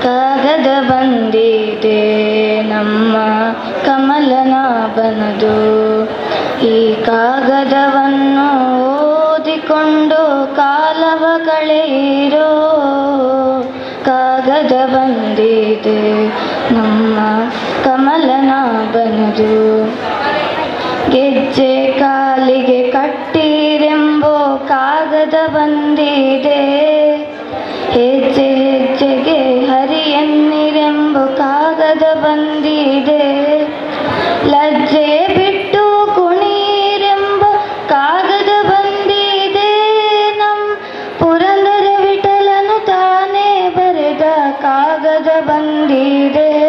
ಕಾಗದ ಬಂದಿದೆ ನಮ್ಮ ಕಮಲನಾಭನದು ಈ ಕಾಗದವನ್ನು ಓದಿಕೊಂಡು ಕಾಲವ ಕಳೆಯಿರೋ ಕಾಗದ ಬಂದಿದೆ ನಮ್ಮ ಕಮಲನಾಭನದು ಗೆಜ್ಜೆ ಕಾಲಿಗೆ ಕಟ್ಟಿರೆಂಬೋ ಕಾಗದ ಬಂದಿದೆ ಹೆಜ್ಜೆ ಹೆಜ್ಜೆಗೆ ಹರಿಯನ್ನಿರೆಂಬ ಕಾಗದ ಬಂದಿದೆ ಲಜ್ಜೆ ಬಿಟ್ಟು ಕುಣೀರೆಂಬ ಕಾಗದ ಬಂದಿದೆ ನಮ್ ಪುರಂದರ ವಿಠಲನು ತಾನೇ ಬರೆದ ಕಾಗದ ಬಂದಿದೆ